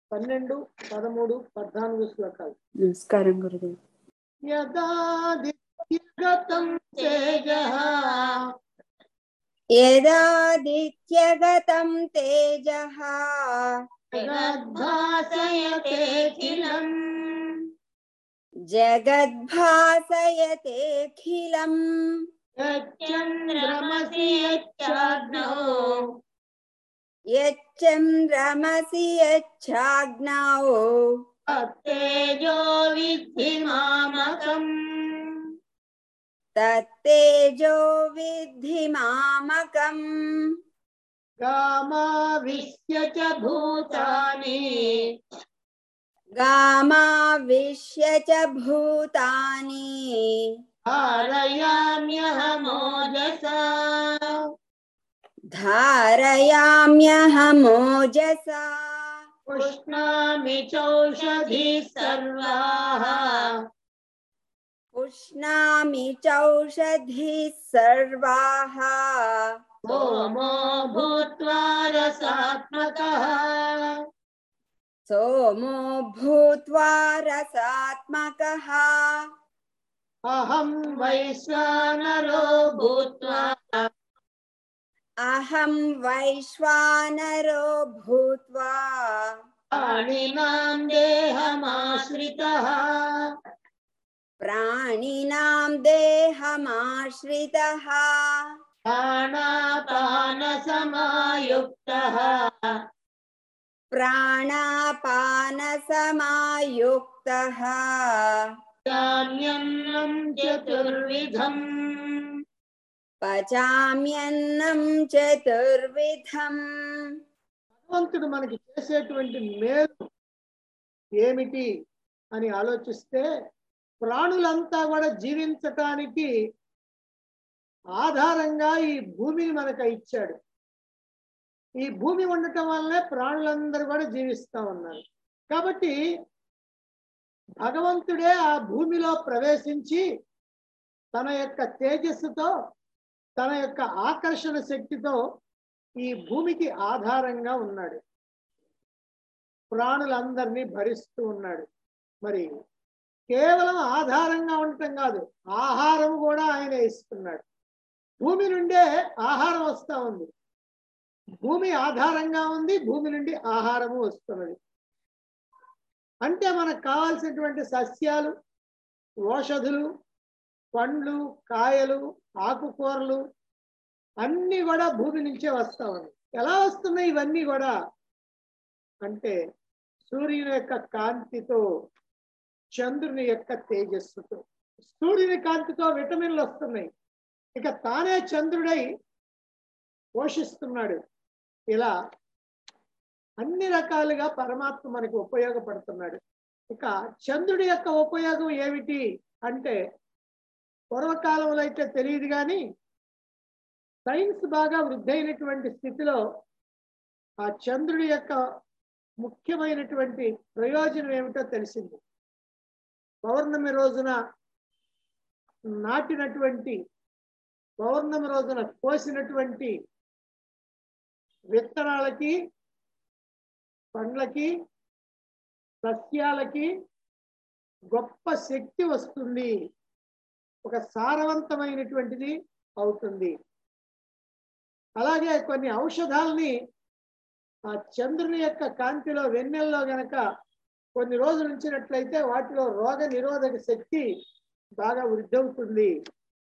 పన్నెండు పదమూడు పద్నాలుగు శ్లోకాలు నమస్కారం గురుదేవ్ యదాదిత్యగతం తేజః యదాదిత్యగతం తేజః జగద్భాసయతేఖిలం జగద్భాసయతేఖిలం యచ్చంద్రమసి యచ్చాగ్నౌ యచ్చంద్రమసి యచ్చాగ్నౌ తత్తేజో విద్ధి మామకం తత్తేజో విద్ధి మామకం గామావిశ్య చ భూతాని గామావిశ్య చ భూతాని ధారయామ్యహమోజసా ధారయామ్యహమోజసా పుష్ణామి చౌషధి సర్వాః పుష్ణామి చౌషధి సర్వాః సోమో భూత్వా రసాత్మకः సోమో భూత్వా రసాత్మకః అహం వైశ్వానరో భూత్వా అహం వైశ్వానరో భూత్వా ప్రాణినాం దేహమాశ్రితः ప్రాణినాం దేహమాశ్రితः ప్రాణాపానసమాయుక్తः ప్రాణాపానసమాయుక్తः ధాన్యన్నం చతుర్విధం పచామ్యన్నం చతుర్విధం భగవంతుడు మనకి చేసేటువంటి మేలు ఏమిటి అని ఆలోచిస్తే ప్రాణులంతా కూడా జీవించటానికి ఆధారంగా ఈ భూమిని మనకు ఇచ్చాడు ఈ భూమి ఉండటం వల్లనే ప్రాణులందరూ కూడా జీవిస్తా ఉన్నారు కాబట్టి భగవంతుడే ఆ భూమిలో ప్రవేశించి తన యొక్క తేజస్సుతో తన యొక్క ఆకర్షణ శక్తితో ఈ భూమికి ఆధారంగా ఉన్నాడు ప్రాణులందరినీ భరిస్తూ ఉన్నాడు మరి కేవలం ఆధారంగా ఉండటం కాదు ఆహారం కూడా ఆయన ఇస్తున్నాడు భూమి నుండే ఆహారం వస్తా ఉంది భూమి ఆధారంగా ఉంది భూమి నుండి ఆహారము వస్తున్నది అంటే మనకు కావాల్సినటువంటి సస్యాలు ఓషధులు పండ్లు కాయలు ఆకుకూరలు అన్ని కూడా భూమి నుంచే వస్తా ఉన్నాయి ఎలా వస్తున్నాయి ఇవన్నీ కూడా అంటే సూర్యుని యొక్క కాంతితో చంద్రుని యొక్క తేజస్సుతో సూర్యుని కాంతితో విటమిన్లు వస్తున్నాయి ఇక తానే చంద్రుడై పోషిస్తున్నాడు ఇలా అన్ని రకాలుగా పరమాత్మ మనకి ఉపయోగపడుతున్నాడు ఇక చంద్రుడి యొక్క ఉపయోగం ఏమిటి అంటే పూర్వకాలంలో అయితే తెలియదు కానీ సైన్స్ బాగా వృద్ధి అయినటువంటి స్థితిలో ఆ చంద్రుడి యొక్క ముఖ్యమైనటువంటి ప్రయోజనం ఏమిటో తెలిసింది పౌర్ణమి రోజున నాటినటువంటి పౌర్ణమి రోజున కోసినటువంటి విత్తనాలకి పండ్లకి సస్యాలకి గొప్ప శక్తి వస్తుంది ఒక సారవంతమైనటువంటిది అవుతుంది అలాగే కొన్ని ఔషధాలని ఆ చంద్రుని యొక్క కాంతిలో వెన్నెల్లో గనక కొన్ని రోజులు ఉంచినట్లయితే వాటిలో రోగ నిరోధక శక్తి బాగా వృద్ధి అవుతుంది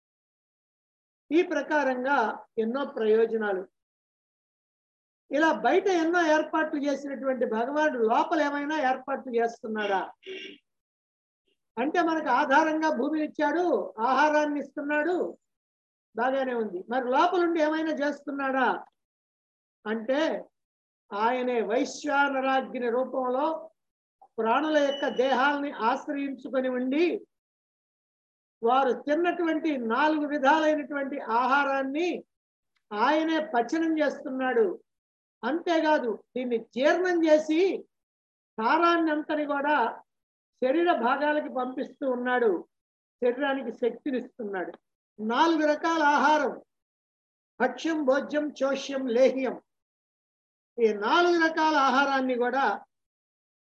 ఈ ప్రకారంగా ఎన్నో ప్రయోజనాలు ఇలా బయట ఎన్నో ఏర్పాట్లు చేసినటువంటి భగవానుడు లోపల ఏమైనా ఏర్పాట్లు చేస్తున్నాడా అంటే మనకు ఆధారంగా భూమిని ఇచ్చాడు ఆహారాన్ని ఇస్తున్నాడు బాగానే ఉంది మరి లోపలుండి ఏమైనా చేస్తున్నాడా అంటే ఆయనే వైశ్వానరాగ్ని రూపంలో ప్రాణుల యొక్క దేహాల్ని ఆశ్రయించుకొని ఉండి వారు తిన్నటువంటి నాలుగు విధాలైనటువంటి ఆహారాన్ని ఆయనే పచనం చేస్తున్నాడు అంతేకాదు దీన్ని జీర్ణం చేసి సారాన్ని అంతని కూడా శరీర భాగాలకి పంపిస్తూ ఉన్నాడు శరీరానికి శక్తినిస్తున్నాడు నాలుగు రకాల ఆహారం భక్ష్యం భోజ్యం చోష్యం లేహ్యం ఈ నాలుగు రకాల ఆహారాన్ని కూడా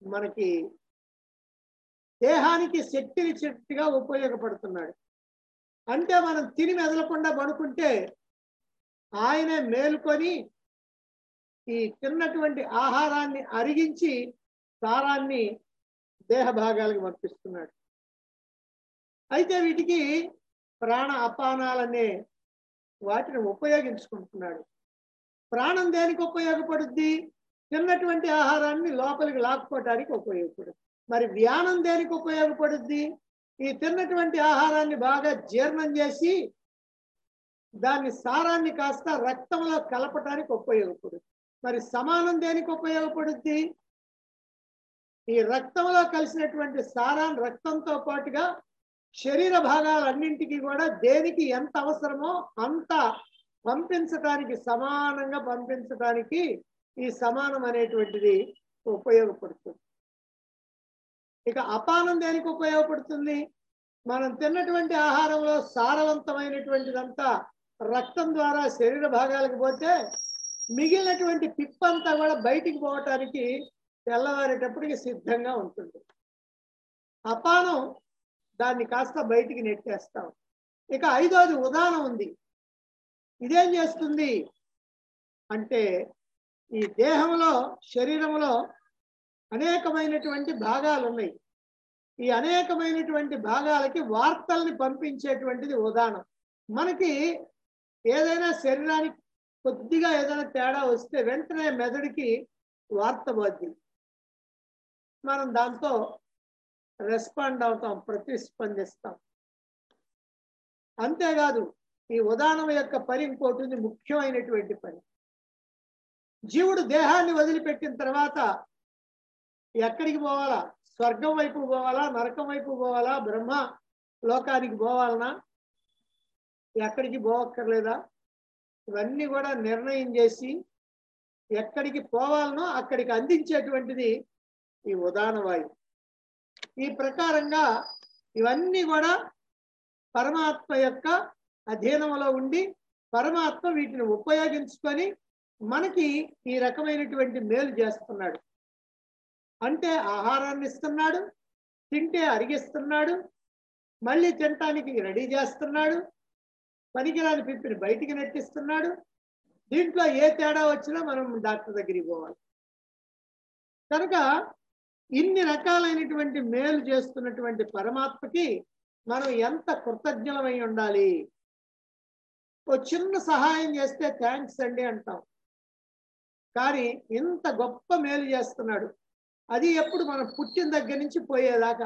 మనకి దేహానికి శక్తినిచ్చేట్టుగా ఉపయోగపడుతున్నాడు అంటే మనం తిని మెదలకుండా పడుకుంటే ఆయనే మేలుకొని ఈ తిన్నటువంటి ఆహారాన్ని అరిగించి సారాన్ని దేహ భాగాలకు పంపిస్తున్నాడు అయితే వీటికి ప్రాణ అపానాలనే వాటిని ఉపయోగించుకుంటున్నాడు ప్రాణం దేనికి ఉపయోగపడుద్ది తిన్నటువంటి ఆహారాన్ని లోపలికి లాక్కోవటానికి ఉపయోగపడుద్ది మరి వ్యానం దేనికి ఉపయోగపడుద్ది ఈ తిన్నటువంటి ఆహారాన్ని బాగా జీర్ణం చేసి దాన్ని సారాన్ని కాస్త రక్తంలో కలపటానికి ఉపయోగపడుద్ది మరి సమానం దేనికి ఉపయోగపడుద్ది ఈ రక్తంలో కలిసినటువంటి సారాన్ని రక్తంతో పాటుగా శరీర భాగాలన్నింటికి కూడా దేనికి ఎంత అవసరమో అంత పంపించడానికి సమానంగా పంపించడానికి ఈ సమానం అనేటువంటిది ఉపయోగపడుతుంది ఇక అపానం దేనికి ఉపయోగపడుతుంది మనం తిన్నటువంటి ఆహారంలో సారవంతమైనటువంటిదంతా రక్తం ద్వారా శరీర భాగాలకు పోతే మిగిలినటువంటి పిప్పంతా కూడా బయటికి పోవటానికి తెల్లవారేటప్పటికి సిద్ధంగా ఉంటుంది అపానం దాన్ని కాస్త బయటికి నెట్టేస్తాం ఇక ఐదోది ఉదాహరణ ఉంది ఇదేం చేస్తుంది అంటే ఈ దేహంలో శరీరంలో అనేకమైనటువంటి భాగాలు ఉన్నాయి ఈ అనేకమైనటువంటి భాగాలకి వార్తల్ని పంపించేటువంటిది ఉదాహరణ మనకి ఏదైనా శరీరానికి కొద్దిగా ఏదైనా తేడా వస్తే వెంటనే మెదడుకి వార్త పోద్ది మనం దాంతో రెస్పాండ్ అవుతాం ప్రతిస్పందిస్తాం అంతేకాదు ఈ ఉదాహరణ యొక్క పని ఇంకోటి ఉంది ముఖ్యమైనటువంటి పని జీవుడు దేహాన్ని వదిలిపెట్టిన తర్వాత ఎక్కడికి పోవాలా స్వర్గం వైపు పోవాలా నరకం వైపు పోవాలా బ్రహ్మ లోకానికి పోవాలనా ఎక్కడికి పోవక్కర్లేదా ఇవన్నీ కూడా నిర్ణయం చేసి ఎక్కడికి పోవాలనో అక్కడికి అందించేటువంటిది ఈ ఉదాహరణ వాయువు ఈ ప్రకారంగా ఇవన్నీ కూడా పరమాత్మ యొక్క అధీనంలో ఉండి పరమాత్మ వీటిని ఉపయోగించుకొని మనకి ఈ రకమైనటువంటి మేలు చేస్తున్నాడు అంటే ఆహారాన్ని ఇస్తున్నాడు తింటే అరిగిస్తున్నాడు మళ్ళీ తినటానికి రెడీ చేస్తున్నాడు పనికిరాని పిప్పిని బయటికి నెట్టిస్తున్నాడు దీంట్లో ఏ తేడా వచ్చినా మనం డాక్టర్ దగ్గరికి పోవాలి కనుక ఇన్ని రకాలైనటువంటి మేలు చేస్తున్నటువంటి పరమాత్మకి మనం ఎంత కృతజ్ఞలమై ఉండాలి ఓ చిన్న సహాయం చేస్తే థ్యాంక్స్ అండి అంటాం కానీ ఇంత గొప్ప మేలు చేస్తున్నాడు అది ఎప్పుడు మనం పుట్టిన దగ్గర నుంచి పోయేదాకా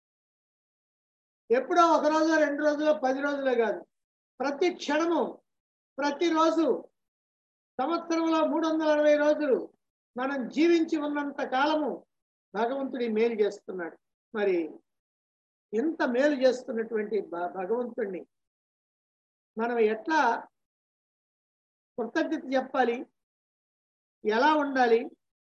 ఎప్పుడో ఒక రోజు రెండు రోజులో పది రోజులే కాదు ప్రతి క్షణము ప్రతిరోజు సంవత్సరంలో మూడు వందల అరవై రోజులు మనం జీవించి ఉన్నంత కాలము భగవంతుడి మేలు చేస్తున్నాడు మరి ఇంత మేలు చేస్తున్నటువంటి భ- భగవంతుణ్ణి మనం ఎట్లా కృతజ్ఞత చెప్పాలి ఎలా ఉండాలి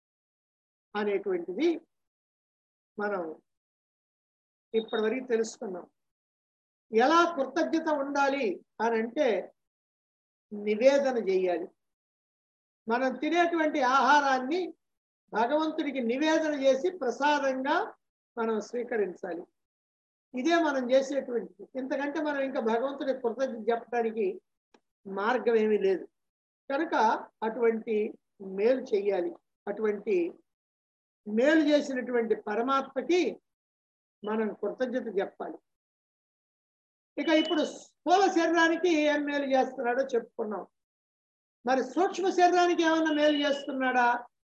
అనేటువంటిది మనం ఇప్పటివరకు తెలుసుకున్నాం ఎలా కృతజ్ఞత ఉండాలి అని అంటే నివేదన చేయాలి మనం తినేటువంటి ఆహారాన్ని భగవంతుడికి నివేదన చేసి ప్రసాదంగా మనం స్వీకరించాలి ఇదే మనం చేసేటువంటిది ఇంతకంటే మనం ఇంకా భగవంతుడి కృతజ్ఞత చెప్పడానికి మార్గం ఏమీ లేదు కనుక అటువంటి మేలు చెయ్యాలి అటువంటి మేలు చేసినటువంటి పరమాత్మకి మనం కృతజ్ఞత చెప్పాలి ఇక ఇప్పుడు స్థూల శరీరానికి ఏం మేలు చేస్తున్నాడో చెప్పుకున్నాం మరి సూక్ష్మ శరీరానికి ఏమన్నా మేలు చేస్తున్నాడా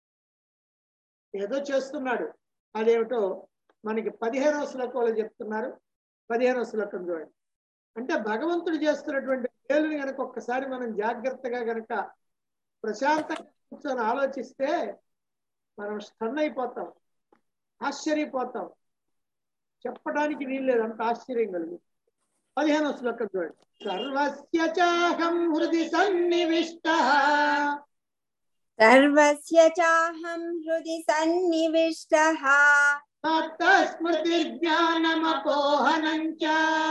ఏదో చేస్తున్నాడు అదేమిటో మనకి పదిహేనవ శ్లోకంలో చెప్తున్నారు పదిహేనవ శ్లోకం చూడండి అంటే భగవంతుడు చేస్తున్నటువంటి మేలుని కనుక ఒక్కసారి మనం జాగ్రత్తగా కనుక ప్రశాంతంగా కూర్చొని ఆలోచిస్తే మనం స్టన్ అయిపోతాం ఆశ్చర్యపోతాం చెప్పడానికి వీల్లేదు అంత ఆశ్చర్యం కలుగు పదిహేనవ శ్లోకం చూడండి సర్వస్య చాహం హృది సన్నివిష్ట सर्वस्य चाहं हृदि सन्निविष्टः స్మృతిర్జ్ఞానమపోహనం చ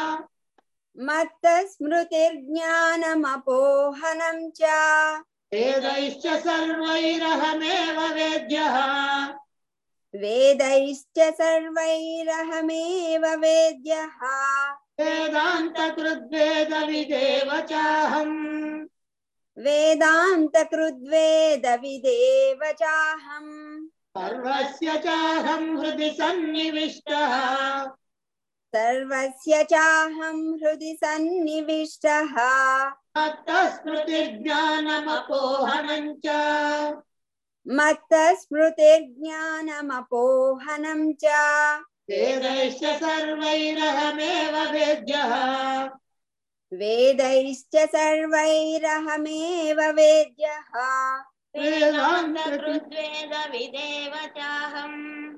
मत्तस्मृतिर्ज्ञानमपोहनं च వేదైశ్చ సర్వైరహమేవ వేద్య वेदैश्च सर्वैरहमेव वेद्यः వేదాంతకృద్వేద విదేవ చాహం वेदान्तकृद्वेदविदेव चाहम् సర్వస్య చాహం హృది సన్నివిష్టః सर्वस्य चाहं हृदि सन्निविष्टः మత్తస్మృతిర్జ్ఞానమపోహనం చ मत्तस्मृतिर्ज्ञानमपोहनं च వేదైశ్చ సర్వైరహమేవ వేద్యః वेदैश्च सर्वैरहमेव वेद्यः वेदान्तकृद्वेदविदेव चाहम्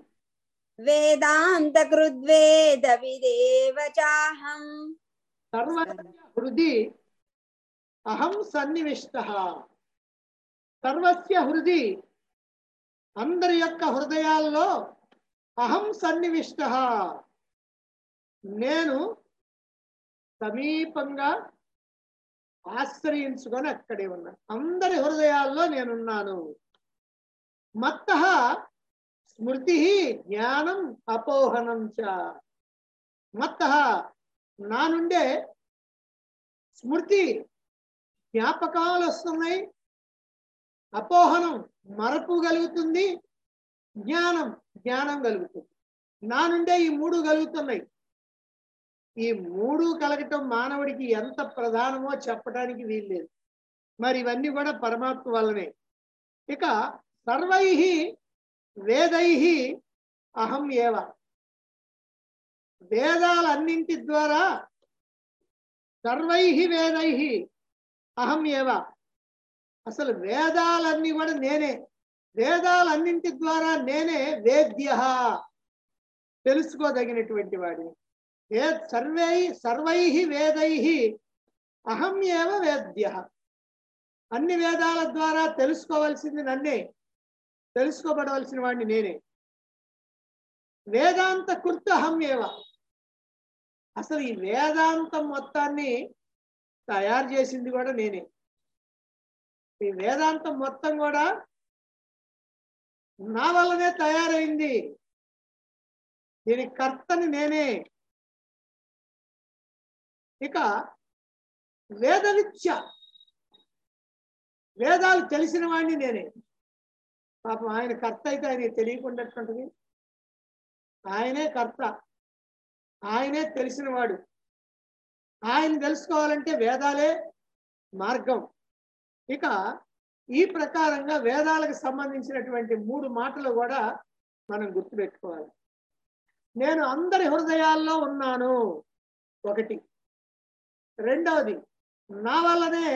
वेदान्तकृद्वेदविदेव चाहम् సర్వస్య హృది అహం సన్నివిష్ట సర్వస్య హృది అందరి యొక్క హృదయాల్లో అహం సన్నివిష్ట నేను సమీపంగా ఆశ్రయించుకొని అక్కడే ఉన్నాను అందరి హృదయాల్లో నేనున్నాను మత్త స్మృతి జ్ఞానం అపోహనం చ మత్త నా నుండే స్మృతి జ్ఞాపకాలు వస్తున్నాయి అపోహనం మరపు కలుగుతుంది జ్ఞానం జ్ఞానం కలుగుతుంది నా నుండే ఈ మూడు కలుగుతున్నాయి ఈ మూడు కలగటం మానవుడికి ఎంత ప్రధానమో చెప్పడానికి వీల్లేదు మరి ఇవన్నీ కూడా పరమాత్మ వల్లనే ఇక సర్వై వేదై అహం ఏవ వేదాలన్నింటి ద్వారా సర్వై వేదై అహం ఏవ అసలు వేదాలన్నీ కూడా నేనే వేదాలన్నింటి ద్వారా నేనే వేద్య తెలుసుకోదగినటువంటి వాడిని వే సర్వై సర్వై వేదై అహం ఏవ వేద్య అన్ని వేదాల ద్వారా తెలుసుకోవలసింది నన్నే తెలుసుకోబడవలసిన వాడిని నేనే వేదాంత కృత అహం ఏవ అసలు ఈ వేదాంతం మొత్తాన్ని తయారు చేసింది కూడా నేనే ఈ వేదాంతం మొత్తం కూడా నా వల్లనే తయారైంది దీని కర్తని నేనే ఇక వేద విద్య వేదాలు తెలిసిన వాడిని నేనే పాపం ఆయన కర్త అయితే ఆయన తెలియకుండా ఆయనే కర్త ఆయనే తెలిసినవాడు ఆయన తెలుసుకోవాలంటే వేదాలే మార్గం ఇక ఈ ప్రకారంగా వేదాలకు సంబంధించినటువంటి మూడు మాటలు కూడా మనం గుర్తుపెట్టుకోవాలి నేను అందరి హృదయాల్లో ఉన్నాను ఒకటి రెండవది నా వల్లనే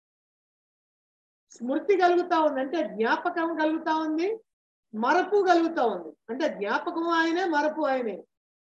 స్మృతి కలుగుతా ఉంది అంటే జ్ఞాపకం కలుగుతా ఉంది మరపు కలుగుతా ఉంది అంటే జ్ఞాపకం ఆయనే మరపు ఆయనే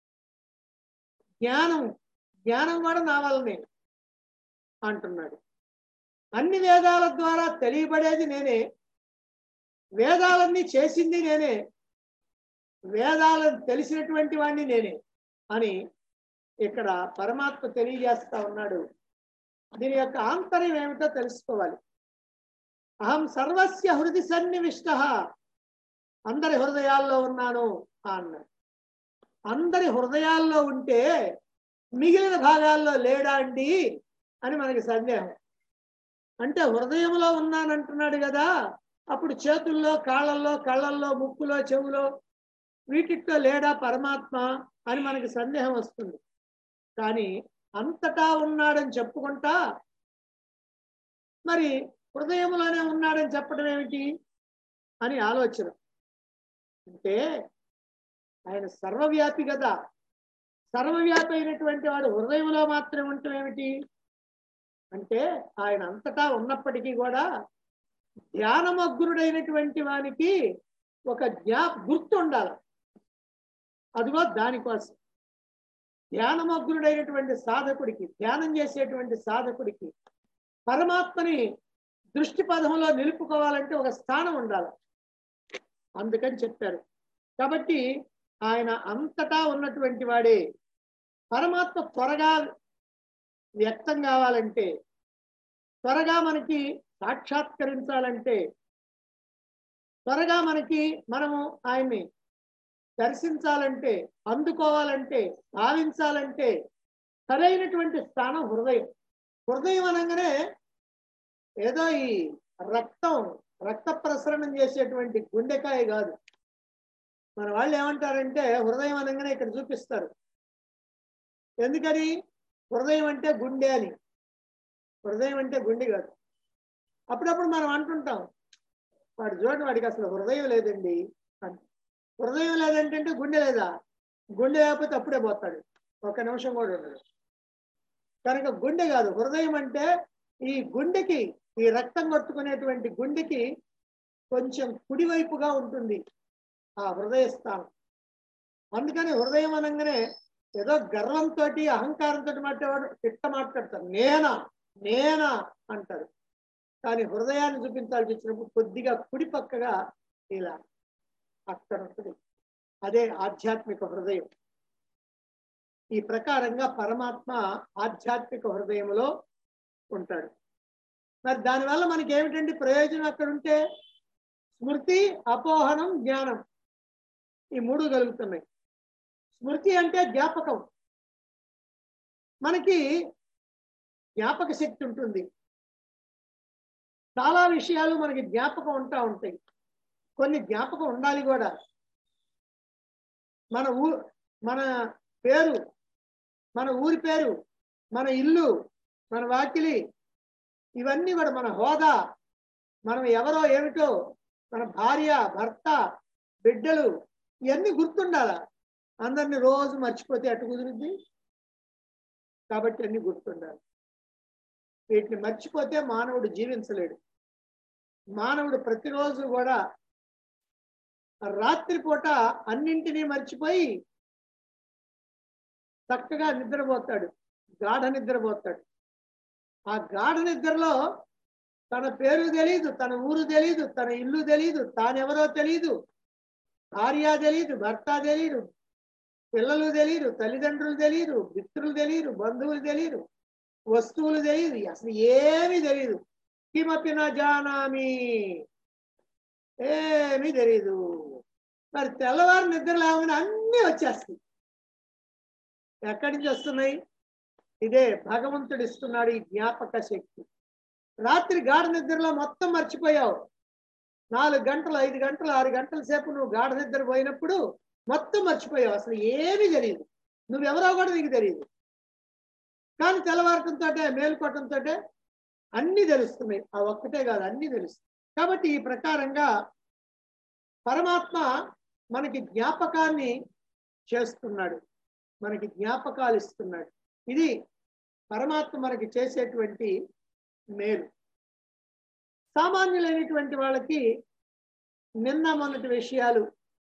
జ్ఞానం జ్ఞానం కూడా నా వల్లనే అంటున్నాడు అన్ని వేదాల ద్వారా తెలియబడేది నేనే వేదాలన్నీ చేసింది నేనే వేదాలను తెలిసినటువంటి వాడిని నేనే అని ఇక్కడ పరమాత్మ తెలియజేస్తా ఉన్నాడు దీని యొక్క ఆంతర్యం ఏమిటో తెలుసుకోవాలి అహం సర్వస్య హృది సన్నివిష్ట అందరి హృదయాల్లో ఉన్నాను అన్నాడు అందరి హృదయాల్లో ఉంటే మిగిలిన భాగాల్లో లేడా అండి అని మనకి సందేహం అంటే హృదయంలో ఉన్నానంటున్నాడు కదా అప్పుడు చేతుల్లో కాళ్ళల్లో కళ్ళల్లో ముక్కులో చెవులో వీటితో లేడా పరమాత్మ అని మనకి సందేహం వస్తుంది కానీ అంతటా ఉన్నాడని చెప్పుకుంటా మరి హృదయంలోనే ఉన్నాడని చెప్పడం ఏమిటి అని ఆలోచన అంటే ఆయన సర్వవ్యాపి కదా సర్వవ్యాపి అయినటువంటి వాడు హృదయంలో మాత్రమే ఉండటం ఏమిటి అంటే ఆయన అంతటా ఉన్నప్పటికీ కూడా ధ్యానమగ్రుడైనటువంటి వానికి ఒక జ్ఞా గుర్తు ఉండాలి అదిగో దానికోసం ధ్యానమగ్రుడైనటువంటి సాధకుడికి ధ్యానం చేసేటువంటి సాధకుడికి పరమాత్మని దృష్టి పదంలో నిలుపుకోవాలంటే ఒక స్థానం ఉండాలి అందుకని చెప్పారు కాబట్టి ఆయన అంతటా ఉన్నటువంటి వాడే పరమాత్మ త్వరగా వ్యక్తం కావాలంటే త్వరగా మనకి సాక్షాత్కరించాలంటే త్వరగా మనకి మనము ఆయన్ని దర్శించాలంటే అందుకోవాలంటే భావించాలంటే సరైనటువంటి స్థానం హృదయం హృదయం అనగానే ఏదో ఈ రక్తం రక్త ప్రసరణం చేసేటువంటి గుండెకాయ కాదు మన వాళ్ళు ఏమంటారంటే హృదయం అనగానే ఇక్కడ చూపిస్తారు ఎందుకని హృదయం అంటే గుండె అని హృదయం అంటే గుండె కాదు అప్పుడప్పుడు మనం అంటుంటాం వాడు చూడండి వాడికి అసలు హృదయం లేదండి అంట. హృదయం లేదంటే గుండె లేదా గుండె లేకపోతే అప్పుడే పోతాడు ఒక నిమిషం కూడా ఉండడు కనుక గుండె కాదు హృదయం అంటే ఈ గుండెకి ఈ రక్తం కొట్టుకునేటువంటి గుండెకి కొంచెం కుడివైపుగా ఉంటుంది ఆ హృదయ స్థానం అందుకని హృదయం అనగానే ఏదో గర్వంతో అహంకారంతో మాట్లాడు తిట్ట మాట్లాడతారు నేనా నేనా అంటారు కానీ హృదయాన్ని చూపించాల్సి వచ్చినప్పుడు కొద్దిగా కుడి పక్కగా ఇలా అక్కడ ఉంటుంది అదే ఆధ్యాత్మిక హృదయం ఈ ప్రకారంగా పరమాత్మ ఆధ్యాత్మిక హృదయంలో ఉంటాడు మరి దానివల్ల మనకి ఏమిటండి ప్రయోజనం అక్కడ ఉంటే స్మృతి అపోహనం జ్ఞానం ఈ మూడు కలుగుతున్నాయి స్మృతి అంటే జ్ఞాపకం మనకి జ్ఞాపక శక్తి ఉంటుంది చాలా విషయాలు మనకి జ్ఞాపకం ఉంటా ఉంటాయి కొన్ని జ్ఞాపకం ఉండాలి కూడా మన ఊ మన పేరు మన ఊరి పేరు మన ఇల్లు మన వాకిలి ఇవన్నీ కూడా మన హోదా మనం ఎవరో ఏమిటో మన భార్య భర్త బిడ్డలు ఇవన్నీ గుర్తుండాల అందరిని రోజు మర్చిపోతే ఎటు కుదురుద్ది కాబట్టి అన్ని గుర్తుండాలి వీటిని మర్చిపోతే మానవుడు జీవించలేడు మానవుడు ప్రతిరోజు కూడా రాత్రిపూట అన్నింటినీ మర్చిపోయి చక్కగా నిద్రపోతాడు గాఢ నిద్రపోతాడు ఆ గాఢ నిద్రలో తన పేరు తెలీదు తన ఊరు తెలీదు తన ఇల్లు తెలీదు తానెవరో తెలీదు భార్య తెలీదు భర్త తెలీదు పిల్లలు తెలియదు తల్లిదండ్రులు తెలియదు మిత్రులు తెలియదు బంధువులు తెలియదు వస్తువులు తెలియదు అసలు ఏమీ తెలియదు కిమపి నా జానామి ఏమీ తెలియదు మరి తెల్లవారు నిద్ర లేవగానే అన్నీ వచ్చేస్తాయి ఎక్కడి నుంచి వస్తున్నాయి ఇదే భగవంతుడు ఇస్తున్నాడు ఈ జ్ఞాపక శక్తి రాత్రి గాఢ నిద్రలో మొత్తం మర్చిపోయావు నాలుగు గంటలు ఐదు గంటలు ఆరు గంటల సేపు నువ్వు గాఢ నిద్ర పోయినప్పుడు మొత్తం మర్చిపోయావు అసలు ఏమీ తెలియదు నువ్వెవరో కూడా నీకు తెలియదు కానీ తెల్లవారటంతో మేలుకోవటంతో అన్నీ తెలుస్తున్నాయి ఆ ఒక్కటే కాదు అన్నీ తెలుస్తాయి కాబట్టి ఈ ప్రకారంగా పరమాత్మ మనకి జ్ఞాపకాన్ని చేస్తున్నాడు మనకి జ్ఞాపకాలు ఇస్తున్నాడు ఇది పరమాత్మ మనకి చేసేటువంటి మేలు సామాన్యులైనటువంటి వాళ్ళకి నిన్న మొన్నటి విషయాలు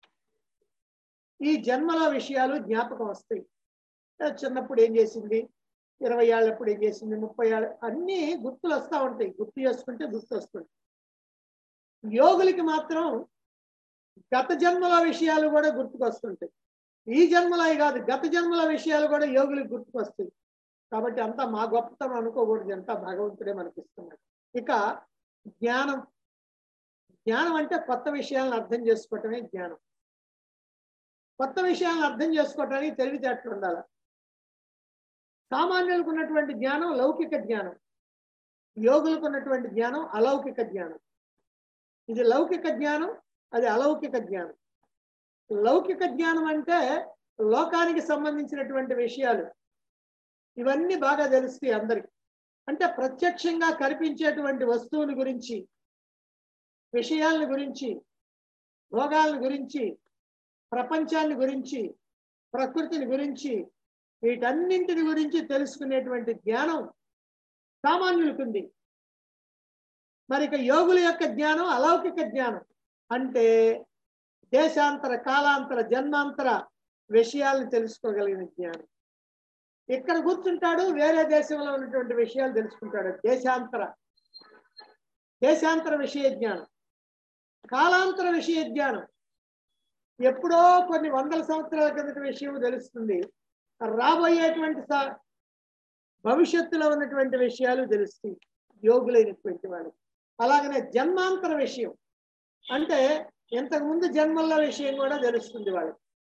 ఈ జన్మలో విషయాలు జ్ఞాపకం వస్తాయి ఏ చిన్నప్పుడు ఏం చేసింది ఇరవై ఏళ్ళప్పుడు ఏం చేసింది ముప్పై ఏళ్ళ అన్నీ గుర్తులు వస్తూ ఉంటాయి గుర్తు చేసుకుంటే గుర్తు వస్తుంది యోగులకి మాత్రం గత జన్మల విషయాలు కూడా గుర్తుకొస్తుంటాయి ఈ జన్మలో కాదు గత జన్మల విషయాలు కూడా యోగులకు గుర్తుకొస్తాయి కాబట్టి అంతా మా గొప్పతనం అనుకోకూడదు అంతా భగవంతుడే మనకిస్తున్నాడు ఇక జ్ఞానం జ్ఞానం అంటే కొత్త విషయాలను అర్థం చేసుకోవటమే జ్ఞానం కొత్త విషయాలను అర్థం చేసుకోవటానికి తెలివితేటలు ఉండాలి సామాన్యులకు ఉన్నటువంటి జ్ఞానం లౌకిక జ్ఞానం యోగులకు ఉన్నటువంటి జ్ఞానం అలౌకిక జ్ఞానం ఇది లౌకిక జ్ఞానం అది అలౌకిక జ్ఞానం లౌకిక జ్ఞానం అంటే లోకానికి సంబంధించినటువంటి విషయాలు ఇవన్నీ బాగా తెలుస్తాయి అందరికి అంటే ప్రత్యక్షంగా కనిపించేటువంటి వస్తువుల గురించి విషయాల గురించి భోగాల గురించి ప్రపంచాన్ని గురించి ప్రకృతిని గురించి వీటన్నింటిని గురించి తెలుసుకునేటువంటి జ్ఞానం సామాన్యులకు ఉంది మరి ఇక యోగుల యొక్క జ్ఞానం అలౌకిక జ్ఞానం అంటే దేశాంతర కాలాంతర జన్మాంతర విషయాలను తెలుసుకోగలిగిన జ్ఞానం ఇక్కడ కూర్చుంటాడు వేరే దేశంలో ఉన్నటువంటి విషయాలు తెలుసుకుంటాడు దేశాంతర దేశాంతర విషయ జ్ఞానం కాలాంతర విషయ జ్ఞానం ఎప్పుడో కొన్ని వందల సంవత్సరాల కిందటి విషయం తెలుస్తుంది రాబోయేటువంటి స- భవిష్యత్తులో ఉన్నటువంటి విషయాలు తెలుస్తాయి యోగులైనటువంటి వాళ్ళకి అలాగనే జన్మాంతర విషయం అంటే ఇంతకు ముందు జన్మల విషయం కూడా తెలుస్తుంది వాళ్ళకి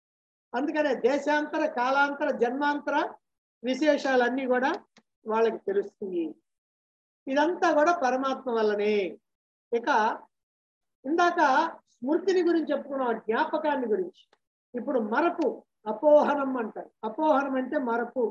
అందుకనే దేశాంతర కాలాంతర జన్మాంతర విశేషాలన్నీ కూడా వాళ్ళకి తెలుస్తుంది ఇదంతా కూడా పరమాత్మ వల్లనే ఇక ఇందాక స్మృతిని గురించి చెప్పుకున్నాం జ్ఞాపకాన్ని గురించి ఇప్పుడు మరపు అపోహనం అంటారు అపోహనం అంటే మరపు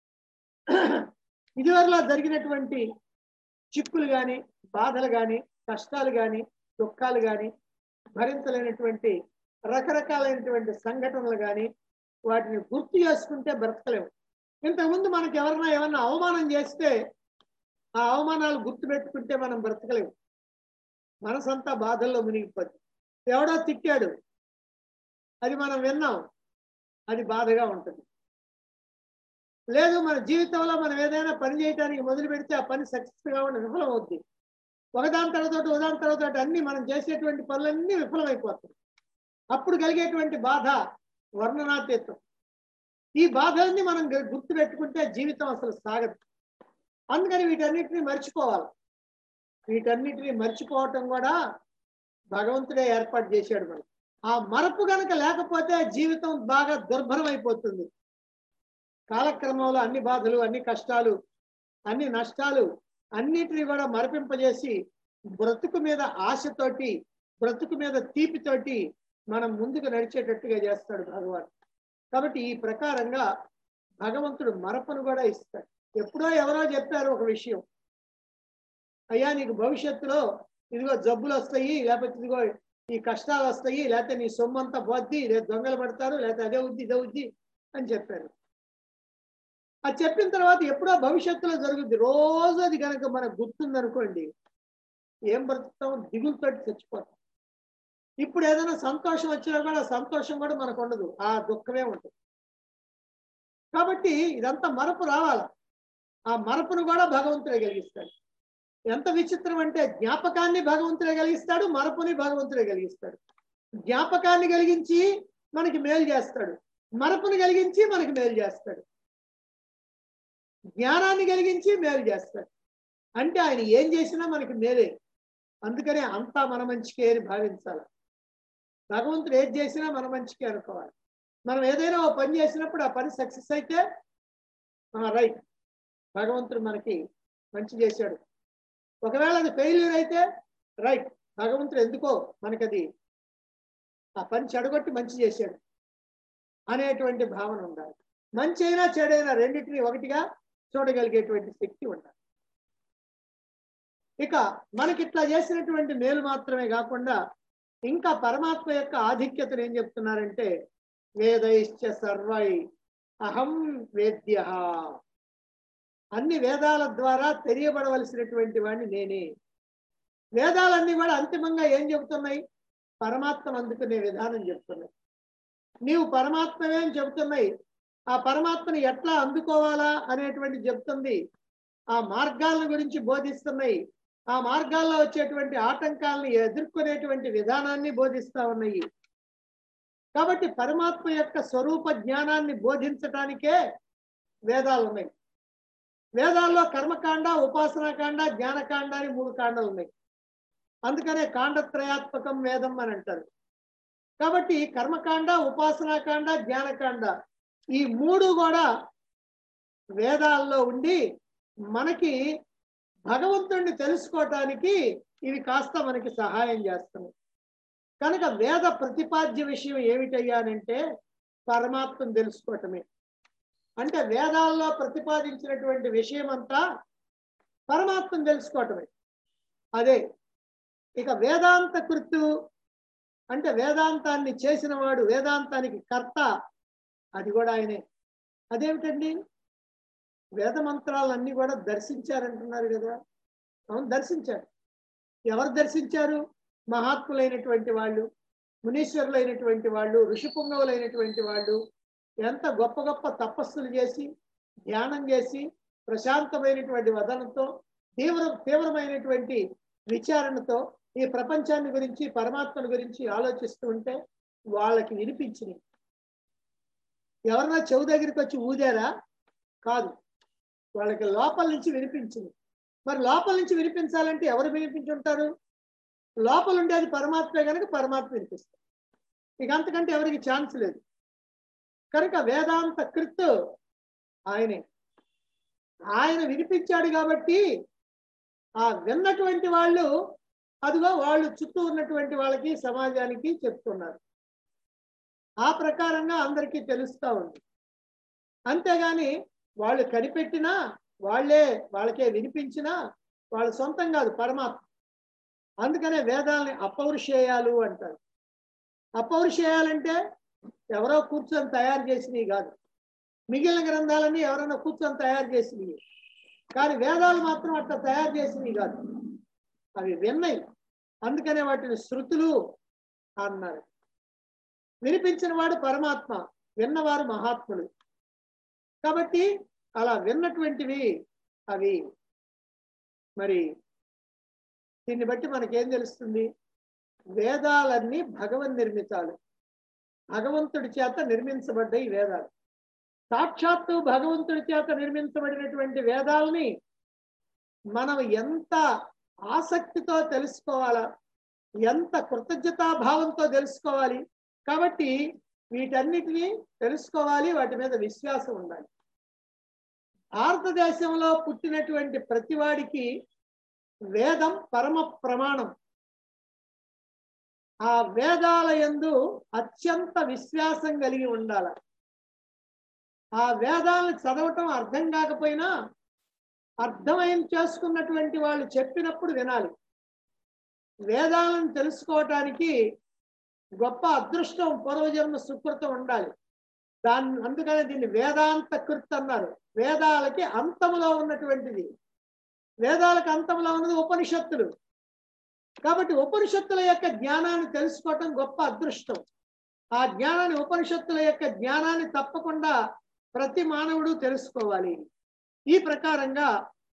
ఇదివరలో జరిగినటువంటి చిక్కులు కానీ బాధలు కానీ కష్టాలు కానీ దుఃఖాలు కానీ భరించలేనటువంటి రకరకాలైనటువంటి సంఘటనలు కానీ వాటిని గుర్తు చేసుకుంటే బ్రతకలేము ఇంతకుముందు మనకి ఎవరైనా ఏమన్నా అవమానం చేస్తే ఆ అవమానాలు గుర్తు పెట్టుకుంటే మనం బ్రతకలేము మనసంతా బాధల్లో మునిగిపోద్ది ఎవడో తిట్టాడు అది మనం విన్నాం అది బాధగా ఉంటుంది లేదు మన జీవితంలో మనం ఏదైనా పని చేయడానికి మొదలు పెడితే ఆ పని సక్సెస్ గా ఉండి విఫలం అవుద్ది ఒకదాని తర్వాత ఒకటి, ఒకదాని తర్వాత ఒకటి అన్ని మనం చేసేటువంటి పనులన్నీ విఫలమైపోతాయి అప్పుడు కలిగేటువంటి బాధ వర్ణనాతీతం ఈ బాధల్ని మనం గు- గుర్తు పెట్టుకుంటే జీవితం అసలు సాగదు అందుకని వీటన్నిటిని మర్చిపోవాలి వీటన్నిటిని మర్చిపోవటం కూడా భగవంతుడే ఏర్పాటు చేశాడు మనం ఆ మరపు గనక లేకపోతే జీవితం బాగా దుర్భరం అయిపోతుంది కాలక్రమంలో అన్ని బాధలు అన్ని కష్టాలు అన్ని నష్టాలు అన్నిటిని కూడా మరపింపజేసి బ్రతుకు మీద ఆశతోటి బ్రతుకు మీద తీపితోటి మనం ముందుకు నడిచేటట్టుగా చేస్తాడు భగవాన్ కాబట్టి ఈ ప్రకారంగా భగవంతుడు మరపను కూడా ఇస్తాడు ఎప్పుడో ఎవరో చెప్పారు ఒక విషయం అయ్యా నీకు భవిష్యత్తులో ఇదిగో జబ్బులు వస్తాయి లేకపోతే ఇదిగో ఈ కష్టాలు వస్తాయి లేకపోతే నీ సొమ్మంతా పోద్ది రేపు దొంగలు పడతారు లేకపోతే అదే ఉద్ది ఇదే ఉద్ది అని చెప్పారు అది చెప్పిన తర్వాత ఎప్పుడో భవిష్యత్తులో జరుగుద్ది రోజు అది కనుక మనకు గుర్తుందనుకోండి ఏం బ్రతుకుతాం దిగులతో చచ్చిపోతాం ఇప్పుడు ఏదైనా సంతోషం వచ్చినా కూడా ఆ సంతోషం కూడా మనకు ఉండదు ఆ దుఃఖమే ఉంటుంది కాబట్టి ఇదంతా మరపు రావాల ఆ మరపును కూడా భగవంతుడే కలిగిస్తాడు ఎంత విచిత్రం అంటే జ్ఞాపకాన్ని భగవంతుడే కలిగిస్తాడు మరపుని భగవంతుడే కలిగిస్తాడు జ్ఞాపకాన్ని కలిగించి మనకి మేలు చేస్తాడు మరపుని కలిగించి మనకి మేలు చేస్తాడు జ్ఞానాన్ని కలిగించి మేలు చేస్తాడు అంటే ఆయన ఏం చేసినా మనకి మేలే అందుకనే అంతా మన మంచికే అని భావించాలి భగవంతుడు ఏది చేసినా మన మంచికే అనుకోవాలి మనం ఏదైనా ఓ పని చేసినప్పుడు ఆ పని సక్సెస్ అయితే రైట్ భగవంతుడు మనకి మంచి చేశాడు ఒకవేళ అది ఫెయిల్యూర్ అయితే రైట్ భగవంతుడు ఎందుకో మనకి అది ఆ పని చెడగొట్టి మంచి చేశాడు అనేటువంటి భావన ఉండాలి మంచి అయినా చెడైనా రెండింటిని ఒకటిగా చూడగలిగేటువంటి శక్తి ఉండాలి ఇక మనకి ఇట్లా చేసినటువంటి మేలు మాత్రమే కాకుండా ఇంకా పరమాత్మ యొక్క ఆధిక్యతను ఏం చెప్తున్నారంటే వేదైశ్చ సర్వై అహం వేద్య అన్ని వేదాల ద్వారా తెలియబడవలసినటువంటి వాడిని నేనే వేదాలన్నీ కూడా అంతిమంగా ఏం చెబుతున్నాయి పరమాత్మను అందుకునే విధానం చెప్తున్నాయి నీవు పరమాత్మవే అని చెబుతున్నాయి ఆ పరమాత్మని ఎట్లా అందుకోవాలా అనేటువంటి చెప్తుంది ఆ మార్గాలను గురించి బోధిస్తున్నాయి ఆ మార్గాల్లో వచ్చేటువంటి ఆటంకాలను ఎదుర్కొనేటువంటి విధానాన్ని బోధిస్తా ఉన్నాయి కాబట్టి పరమాత్మ యొక్క స్వరూప జ్ఞానాన్ని బోధించటానికే వేదాలు ఉన్నాయి వేదాల్లో కర్మకాండ ఉపాసనాకాండ జ్ఞానకాండ అని మూడు కాండలు ఉన్నాయి అందుకనే కాండత్రయాత్మకం వేదం అని అంటారు కాబట్టి కర్మకాండ ఉపాసనాకాండ జ్ఞానకాండ ఈ మూడు కూడా వేదాల్లో ఉండి మనకి భగవంతుడిని తెలుసుకోవటానికి ఇవి కాస్త మనకి సహాయం చేస్తున్నాయి కనుక వేద ప్రతిపాద్య విషయం ఏమిటయ్యానంటే పరమాత్మను తెలుసుకోవటమే అంటే వేదాల్లో ప్రతిపాదించినటువంటి విషయం అంతా పరమాత్మను తెలుసుకోవటమే అదే ఇక వేదాంత కృతు అంటే వేదాంతాన్ని చేసిన వాడు వేదాంతానికి కర్త అది కూడా ఆయనే అదేమిటండి వేద మంత్రాలన్నీ కూడా దర్శించారంటున్నారు కదా అవును దర్శించారు ఎవరు దర్శించారు మహాత్ములైనటువంటి వాళ్ళు మునీశ్వరులైనటువంటి వాళ్ళు ఋషిపుంగవులైనటువంటి వాళ్ళు ఎంత గొప్ప గొప్ప తపస్సులు చేసి ధ్యానం చేసి ప్రశాంతమైనటువంటి వదనంతో తీవ్ర తీవ్రమైనటువంటి విచారణతో ఈ ప్రపంచాన్ని గురించి పరమాత్మను గురించి ఆలోచిస్తూ ఉంటే వాళ్ళకి వినిపించింది ఎవరన్నా చెవు దగ్గరికి వచ్చి ఊదారా కాదు వాళ్ళకి లోపల నుంచి వినిపించింది మరి లోపల నుంచి వినిపించాలంటే ఎవరు వినిపించుంటారు లోపల ఉండేది పరమాత్మే కనుక పరమాత్మ వినిపిస్తారు ఇక అంతకంటే ఎవరికి ఛాన్స్ లేదు కనుక వేదాంత కృత్ ఆయనే ఆయన వినిపించాడు కాబట్టి ఆ విన్నటువంటి వాళ్ళు అదిగో వాళ్ళు చుట్టూ ఉన్నటువంటి వాళ్ళకి సమాజానికి చెప్తున్నారు ఆ ప్రకారంగా అందరికీ తెలుస్తా ఉంది అంతేగాని వాళ్ళు కనిపెట్టినా వాళ్ళే వాళ్ళకే వినిపించినా వాళ్ళ సొంతం కాదు పరమాత్మ అందుకనే వేదాలని అపౌరుషేయాలు అంటారు అపౌరుషేయాలంటే ఎవరో కూర్చొని తయారు చేసినవి కాదు మిగిలిన గ్రంథాలన్నీ ఎవరైనా కూర్చొని తయారు చేసినవి కానీ వేదాలు మాత్రం అట్లా తయారు చేసినవి కాదు అవి విన్నయి అందుకనే వాటిని శృతులు అన్నారు వినిపించిన వాడు పరమాత్మ విన్నవారు మహాత్ములు కాబట్టి అలా విన్నటువంటివి అవి మరి దీన్ని బట్టి మనకేం తెలుస్తుంది వేదాలన్నీ భగవన్ నిర్మితాలు భగవంతుడి చేత నిర్మించబడ్డాయి ఈ వేదాలు సాక్షాత్తు భగవంతుడి చేత నిర్మించబడినటువంటి వేదాలని మనం ఎంత ఆసక్తితో తెలుసుకోవాలా ఎంత కృతజ్ఞతాభావంతో తెలుసుకోవాలి కాబట్టి వీటన్నిటిని తెలుసుకోవాలి వాటి మీద విశ్వాసం ఉండాలి భారతదేశంలో పుట్టినటువంటి ప్రతివాడికి వేదం పరమ ప్రమాణం ఆ వేదాల యందు అత్యంత విశ్వాసం కలిగి ఉండాలి ఆ వేదాలను చదవటం అర్థం కాకపోయినా అర్థమైన చేసుకున్నటువంటి వాళ్ళు చెప్పినప్పుడు వినాలి వేదాలను తెలుసుకోవటానికి గొప్ప అదృష్టం పూర్వజన్మ సుకృతం ఉండాలి దాన్ని అందుకనే దీన్ని వేదాంత కృత్ అన్నారు వేదాలకి అంతములో ఉన్నటువంటిది వేదాలకు అంతంలో ఉన్నది ఉపనిషత్తులు కాబట్టి ఉపనిషత్తుల యొక్క జ్ఞానాన్ని తెలుసుకోవటం గొప్ప అదృష్టం ఆ జ్ఞానాన్ని ఉపనిషత్తుల యొక్క జ్ఞానాన్ని తప్పకుండా ప్రతి మానవుడు తెలుసుకోవాలి ఈ ప్రకారంగా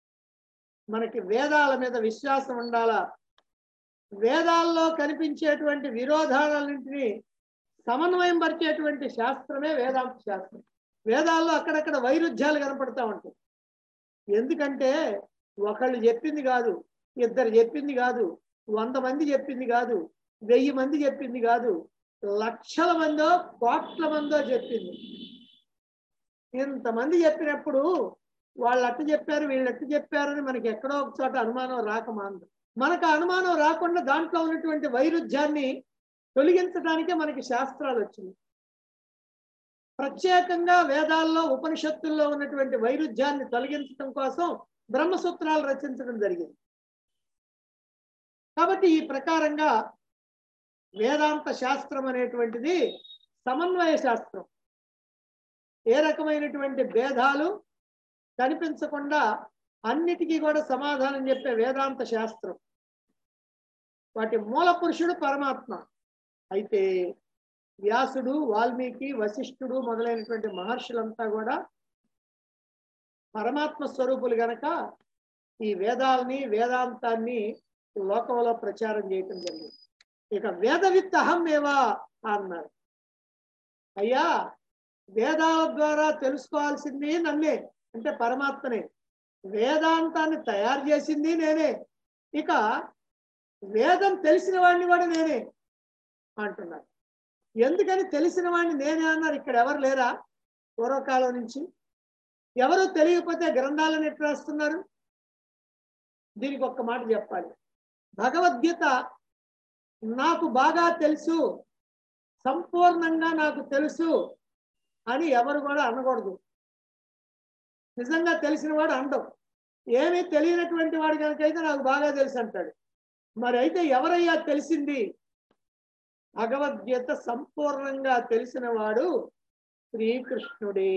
మనకి వేదాల మీద విశ్వాసం ఉండాలా వేదాల్లో కనిపించేటువంటి విరోధాలన్నింటినీ సమన్వయం పరిచేటువంటి శాస్త్రమే వేదాంత శాస్త్రం వేదాల్లో అక్కడక్కడ వైరుధ్యాలు కనపడతా ఉంటాయి ఎందుకంటే ఒకళ్ళు చెప్పింది కాదు ఇద్దరు చెప్పింది కాదు వంద మంది చెప్పింది కాదు వెయ్యి మంది చెప్పింది కాదు లక్షల మందో కోట్ల మందో చెప్పింది ఇంతమంది చెప్పినప్పుడు వాళ్ళు అట్ట చెప్పారు వీళ్ళు ఎట్ట చెప్పారు అని మనకి ఎక్కడో ఒక చోట అనుమానం రాకమాంది మనకు ఆ అనుమానం రాకుండా దాంట్లో ఉన్నటువంటి వైరుధ్యాన్ని తొలగించడానికే మనకి శాస్త్రాలు వచ్చింది ప్రత్యేకంగా వేదాల్లో ఉపనిషత్తుల్లో ఉన్నటువంటి వైరుధ్యాన్ని తొలగించడం కోసం బ్రహ్మసూత్రాలు రచించడం జరిగింది కాబట్టి ఈ ప్రకారంగా వేదాంత శాస్త్రం అనేటువంటిది సమన్వయ శాస్త్రం ఏ రకమైనటువంటి భేదాలు కనిపించకుండా అన్నిటికీ కూడా సమాధానం చెప్పే వేదాంత శాస్త్రం వాటి మూల పురుషుడు పరమాత్మ అయితే వ్యాసుడు వాల్మీకి వశిష్ఠుడు మొదలైనటువంటి మహర్షులంతా కూడా పరమాత్మ స్వరూపులు గనక ఈ వేదాలని వేదాంతాన్ని లోకంలో ప్రచారం చేయటం జరిగింది ఇక వేదవిత్ అహమేవా అన్నారు అయ్యా వేదాల ద్వారా తెలుసుకోవాల్సింది నన్నే అంటే పరమాత్మనే వేదాంతాన్ని తయారు చేసింది నేనే ఇక వేదం తెలిసిన వాడిని కూడా నేనే అంటున్నారు ఎందుకని తెలిసిన వాడిని నేనే అన్నారు ఇక్కడ ఎవరు లేరా పూర్వకాలం నుంచి ఎవరు తెలియకపోతే గ్రంథాలను ఎట్లా రాస్తున్నారు దీనికి ఒక్క మాట చెప్పాలి భగవద్గీత నాకు బాగా తెలుసు సంపూర్ణంగా నాకు తెలుసు అని ఎవరు కూడా అనకూడదు నిజంగా తెలిసిన వాడు అండవు ఏమీ తెలియనటువంటి వాడు కనుకైతే నాకు బాగా తెలుసు అంటాడు మరి అయితే ఎవరయ్యా తెలిసింది భగవద్గీత సంపూర్ణంగా తెలిసిన వాడు శ్రీకృష్ణుడే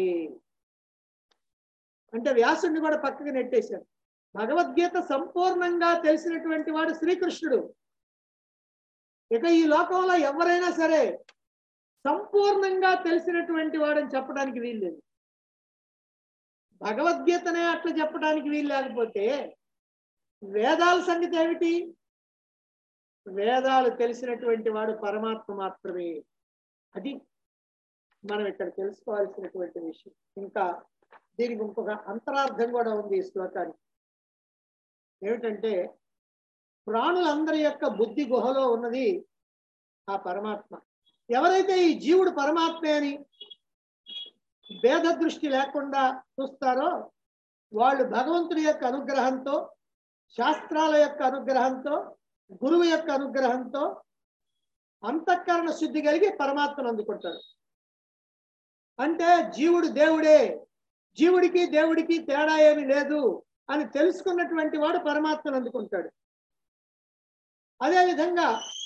అంటే వ్యాసుడిని కూడా పక్కకి నెట్టేశాడు భగవద్గీత సంపూర్ణంగా తెలిసినటువంటి వాడు శ్రీకృష్ణుడు ఇక ఈ లోకంలో ఎవరైనా సరే సంపూర్ణంగా తెలిసినటువంటి వాడని చెప్పడానికి వీల్లేదు భగవద్గీతనే అట్లా చెప్పడానికి వీలు లేకపోతే వేదాల సంగతి ఏమిటి వేదాలు తెలిసినటువంటి వాడు పరమాత్మ మాత్రమే అది మనం ఇక్కడ తెలుసుకోవాల్సినటువంటి విషయం ఇంకా దీనికి ఇంకొక అంతరార్థం కూడా ఉంది ఈ శ్లోకానికి ఏమిటంటే ప్రాణులందరి యొక్క బుద్ధి గుహలో ఉన్నది ఆ పరమాత్మ ఎవరైతే ఈ జీవుడు పరమాత్మే అని భేద దృష్టి లేకుండా చూస్తారో వాళ్ళు భగవంతుడి యొక్క అనుగ్రహంతో శాస్త్రాల యొక్క అనుగ్రహంతో గురువు యొక్క అనుగ్రహంతో అంతఃకరణ శుద్ధి కలిగి పరమాత్మను అందుకుంటాడు అంటే జీవుడు దేవుడే జీవుడికి దేవుడికి తేడా ఏమి లేదు అని తెలుసుకున్నటువంటి వాడు పరమాత్మను అందుకుంటాడు అదేవిధంగా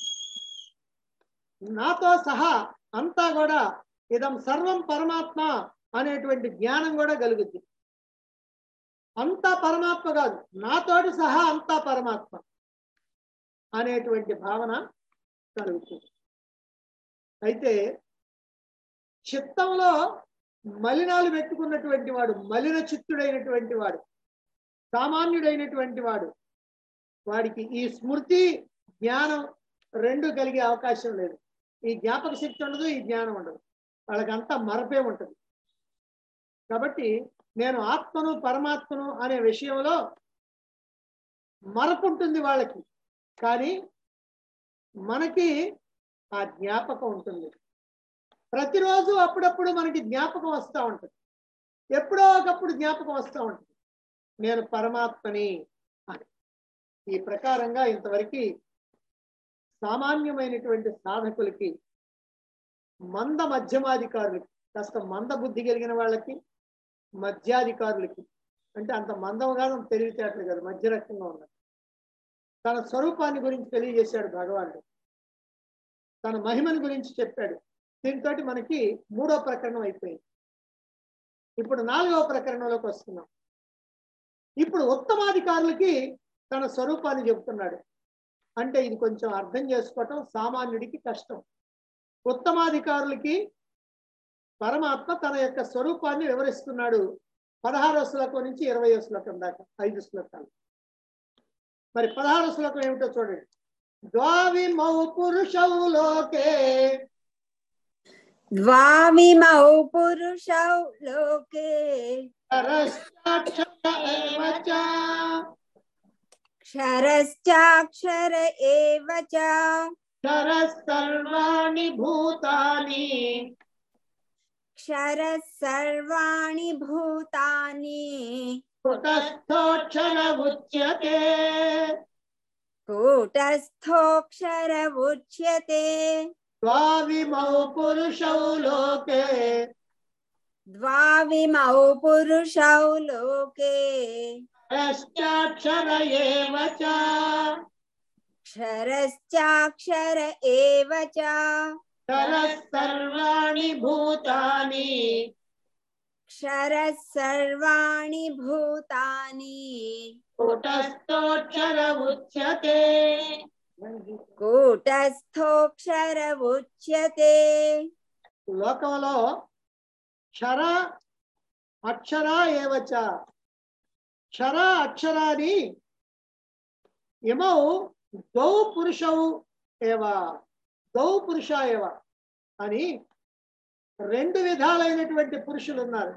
నాతో సహా అంతా కూడా ఇదం సర్వం పరమాత్మ అనేటువంటి జ్ఞానం కూడా కలుగుద్ది అంతా పరమాత్మ కాదు నాతోటి సహా అంతా పరమాత్మ అనేటువంటి భావన కలుగుతుంది అయితే చిత్తంలో మలినాలు పెట్టుకున్నటువంటి వాడు మలిన చిత్తుడైనటువంటి వాడు సామాన్యుడైనటువంటి వాడు వాడికి ఈ స్మృతి జ్ఞానం రెండు కలిగే అవకాశం లేదు ఈ జ్ఞాపక శక్తి ఉండదు ఈ జ్ఞానం ఉండదు వాళ్ళకంతా మరపే ఉంటుంది కాబట్టి నేను ఆత్మను పరమాత్మను అనే విషయంలో మరపు ఉంటుంది వాళ్ళకి కానీ మనకి ఆ జ్ఞాపకం ఉంటుంది ప్రతిరోజు అప్పుడప్పుడు మనకి జ్ఞాపకం వస్తూ ఉంటుంది ఎప్పుడో ఒకప్పుడు జ్ఞాపకం వస్తూ ఉంటుంది నేను పరమాత్మని అని ఈ ప్రకారంగా ఇంతవరకు సామాన్యమైనటువంటి సాధకులకి మంద మధ్యమాధికారులకి కాస్త మంద బుద్ధి కలిగిన వాళ్ళకి మధ్యాధికారులకి అంటే అంత మందం కాదు అంత తెలివితేటలు కాదు మధ్య రకంగా ఉన్నది తన స్వరూపాన్ని గురించి తెలియజేశాడు భగవానుడు తన మహిమని గురించి చెప్పాడు దీంతో మనకి మూడో ప్రకరణం అయిపోయింది ఇప్పుడు నాలుగవ ప్రకరణంలోకి వస్తున్నాం ఇప్పుడు ఉత్తమాధికారులకి తన స్వరూపాన్ని చెబుతున్నాడు అంటే ఇది కొంచెం అర్థం చేసుకోవటం సామాన్యుడికి కష్టం ఉత్తమాధికారులకి పరమాత్మ తన యొక్క స్వరూపాన్ని వివరిస్తున్నాడు పదహారో శ్లోకం నుంచి ఇరవయో శ్లోకం దాకా ఐదు శ్లోకాలు మరి పదహారో శ్లోకం ఏమిటో చూడండి ద్వావిమౌ పురుషౌ లోకే द्वाविमौ पुरुषौ लोके పరశ్చాక్షర ఏవ చ. क्षरश्चाक्षर एव च క్షరः సర్వాణి భూతాని क्षरः सर्वाणि भूतानि కుటస్థోక్షర ఉచ్యతే कूटस्थोऽक्षर उच्यते ద్వావిమౌ పురుషౌ లోకే द्वाविमौ पुरुषौ लोके పరశ్చాక్షర ఏవ చ. क्षरश्चाक्षर एव च క్షరः సర్వాణి భూతాని क्षरः सर्वाणि भूतानि కుటస్థోక్షర ఉచ్యతే कूटस्थोऽक्षर उच्यते లోకంలో క్షర అక్షర ఏవచ క్షర అక్షరాని ఇమౌ ద్వౌ పురుషౌ ఏవ ద్వౌ పురుష ఏవ అని రెండు విధాలైనటువంటి పురుషులు ఉన్నారు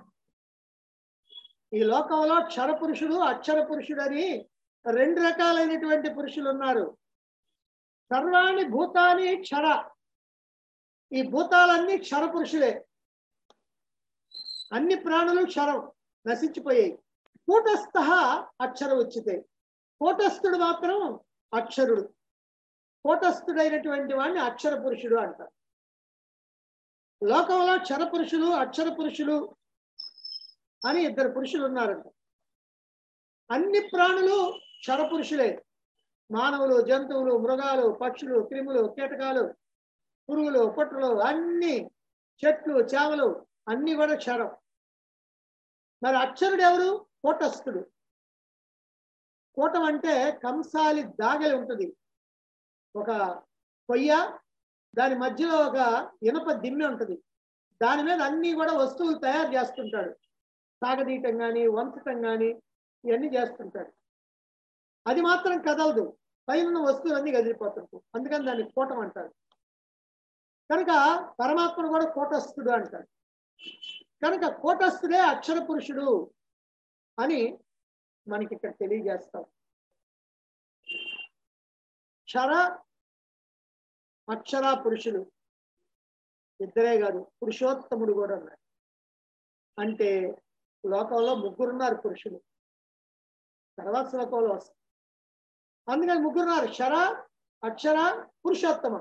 ఈ లోకంలో క్షర పురుషుడు అక్షర పురుషుడు అని రెండు రకాలైనటువంటి పురుషులు ఉన్నారు సర్వాణి భూతాని క్షర ఈ భూతాలన్నీ క్షర పురుషులే అన్ని ప్రాణులు క్షరం నశించిపోయాయి కూటస్థ అక్షర ఉచితే కూటస్థుడు మాత్రం అక్షరుడు కూటస్థుడైనటువంటి వాడిని అక్షర పురుషుడు అంటారు లోకంలో క్షర పురుషులు అక్షర పురుషులు అని ఇద్దరు పురుషులు ఉన్నారంట అన్ని ప్రాణులు క్షర పురుషులే మానవులు జంతువులు మృగాలు పక్షులు క్రిములు కీటకాలు పురుగులు పుట్టలు అన్ని చెట్లు చేమలు అన్ని కూడా క్షరం మరి అక్షరుడు ఎవరు కూటస్థుడు కూటం అంటే కంసాలి దాగలి ఉంటుంది ఒక కొయ్య దాని మధ్యలో ఒక ఇనప దిమ్మె ఉంటుంది దాని మీద అన్ని కూడా వస్తువులు తయారు చేస్తుంటాడు సాగదీయటం కానీ వంచటం కానీ ఇవన్నీ చేస్తుంటాడు అది మాత్రం కదలదు పైన ఉన్న వస్తువులన్నీ కదిలిపోతుంటాయి అందుకని దాన్ని కూటం అంటారు కనుక పరమాత్మను కూడా కూటస్థుడు అంటాడు కనుక కూటస్థుడే అక్షర పురుషుడు అని మనకి ఇక్కడ తెలియజేస్తాం క్షర అక్షర పురుషులు ఇద్దరే కాదు పురుషోత్తముడు కూడా ఉన్నాడు అంటే లోకంలో ముగ్గురున్నారు పురుషులు తర్వాత శ్లోకంలో వస్తుంది అందుకని ముగ్గురున్నారు క్షర అక్షర పురుషోత్తమ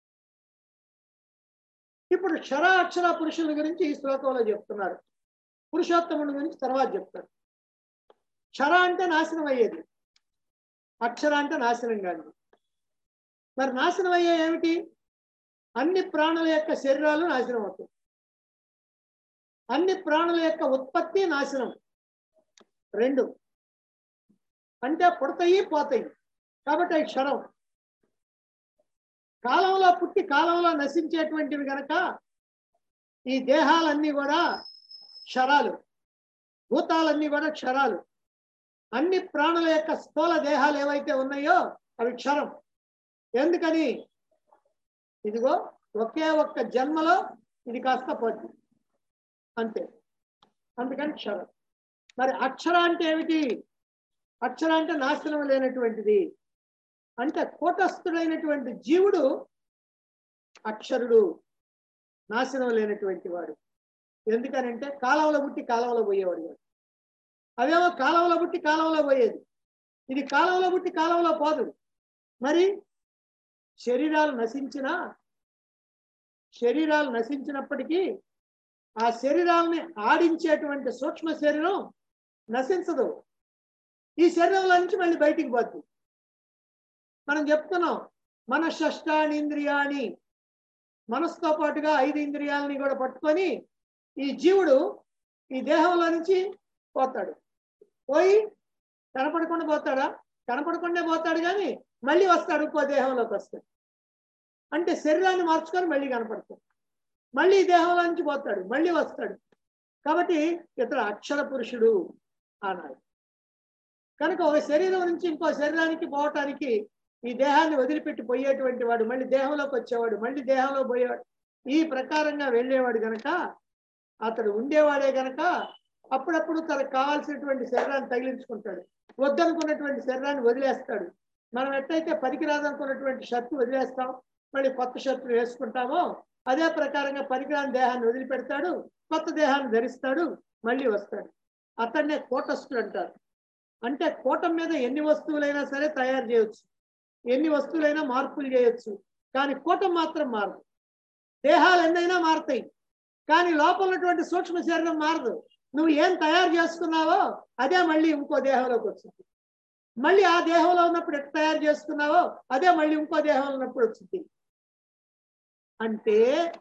ఇప్పుడు క్షర అక్షర పురుషుల గురించి ఈ శ్లోకంలో చెప్తున్నారు పురుషోత్తముడి గురించి తర్వాత చెప్తారు క్షర అంటే నాశనం అయ్యేది అక్షర అంటే నాశనం కాదు మరి నాశనం అయ్యే ఏమిటి అన్ని ప్రాణుల యొక్క శరీరాలు నాశనం అవుతాయి అన్ని ప్రాణుల యొక్క ఉత్పత్తి నాశనం రెండు అంటే పుడతాయి పోతాయి కాబట్టి అవి క్షరం కాలంలో పుట్టి కాలంలో నశించేటువంటివి గనక ఈ దేహాలన్నీ కూడా క్షరాలు భూతాలన్నీ కూడా క్షరాలు అన్ని ప్రాణుల యొక్క స్థూల దేహాలు ఏవైతే ఉన్నాయో అవి క్షరం ఎందుకని ఇదిగో ఒకే ఒక్క జన్మలో ఇది కాస్త పోతుంది అంతే అందుకని క్షరం మరి అక్షర అంటే ఏమిటి అక్షర అంటే నాశనం లేనటువంటిది అంటే కూటస్థుడైనటువంటి జీవుడు అక్షరుడు నాశనం లేనటువంటి వాడు ఎందుకనంటే కాలంలో పుట్టి కాలంలో పోయేవాడు కాదు అదేమో కాలంలో పుట్టి కాలంలో పోయేది ఇది కాలంలో పుట్టి కాలంలో పోదు మరి శరీరాలు నశించినా శరీరాలు నశించినప్పటికీ ఆ శరీరాలని ఆడించేటువంటి సూక్ష్మ శరీరం నశించదు ఈ శరీరంలో నుంచి మళ్ళీ బయటికి పోద్ది మనం చెప్తున్నాం మన షష్టాని ఇంద్రియాని మనసుతో పాటుగా ఐదు ఇంద్రియాలని కూడా పట్టుకొని ఈ జీవుడు ఈ దేహంలో నుంచి పోతాడు పోయి కనపడకుండా పోతాడా కనపడకుండా పోతాడు కానీ మళ్ళీ వస్తాడు ఇంకో దేహంలోకి వస్తాడు అంటే శరీరాన్ని మార్చుకొని మళ్ళీ కనపడతాడు మళ్ళీ ఈ దేహంలో నుంచి పోతాడు మళ్ళీ వస్తాడు కాబట్టి ఇతడు అక్షర పురుషుడు అన్నాడు కనుక ఒక శరీరం నుంచి ఇంకో శరీరానికి పోవటానికి ఈ దేహాన్ని వదిలిపెట్టి పోయేటువంటి వాడు మళ్ళీ దేహంలోకి వచ్చేవాడు మళ్ళీ దేహంలో పోయేవాడు ఈ ప్రకారంగా వెళ్ళేవాడు గనక అతడు ఉండేవాడే గనక అప్పుడప్పుడు తనకు కావాల్సినటువంటి శరీరాన్ని తగిలించుకుంటాడు వద్దనుకున్నటువంటి శరీరాన్ని వదిలేస్తాడు మనం ఎట్టయితే పనికిరాదనుకున్నటువంటి షర్ట్ వదిలేస్తాం మళ్ళీ కొత్త షర్ట్ వేసుకుంటామో అదే ప్రకారంగా పనికిరాని దేహాన్ని వదిలిపెడతాడు కొత్త దేహాన్ని ధరిస్తాడు మళ్ళీ వస్తాడు అతన్నే కోటస్థుడు అంటారు అంటే కోటం మీద ఎన్ని వస్తువులైనా సరే తయారు చేయొచ్చు ఎన్ని వస్తువులైనా మార్పులు చేయొచ్చు కానీ కూటం మాత్రం మారదు దేహాలు ఎన్నైనా మారుతాయి కానీ లోపల ఉన్నటువంటి సూక్ష్మ శరీరం మారదు నువ్వు ఏం తయారు చేసుకున్నావో అదే మళ్ళీ ఇంకో దేహంలోకి వచ్చింది మళ్ళీ ఆ దేహంలో ఉన్నప్పుడు ఎట్లా తయారు చేసుకున్నావో అదే మళ్ళీ ఇంకో దేహంలో ఉన్నప్పుడు వచ్చింది అంటే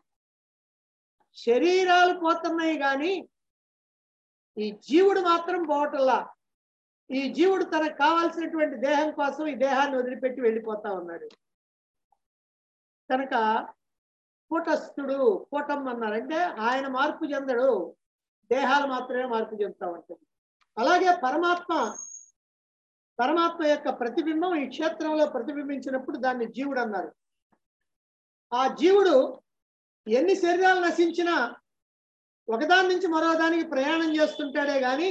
శరీరాలు పోతున్నాయి కానీ ఈ జీవుడు మాత్రం పోవటంలా ఈ జీవుడు తనకు కావాల్సినటువంటి దేహం కోసం ఈ దేహాన్ని వదిలిపెట్టి వెళ్ళిపోతా ఉన్నాడు కనుక కూటస్థుడు కూటం అన్నారు అంటే ఆయన మార్పు చెందడు దేహాలు మాత్రమే మార్పు చెందుతా ఉంటుంది అలాగే పరమాత్మ పరమాత్మ యొక్క ప్రతిబింబం ఈ క్షేత్రంలో ప్రతిబింబించినప్పుడు దాన్ని జీవుడు అన్నారు ఆ జీవుడు ఎన్ని శరీరాలు నశించినా ఒకదాని నుంచి మరో దానికి ప్రయాణం చేస్తుంటాడే గాని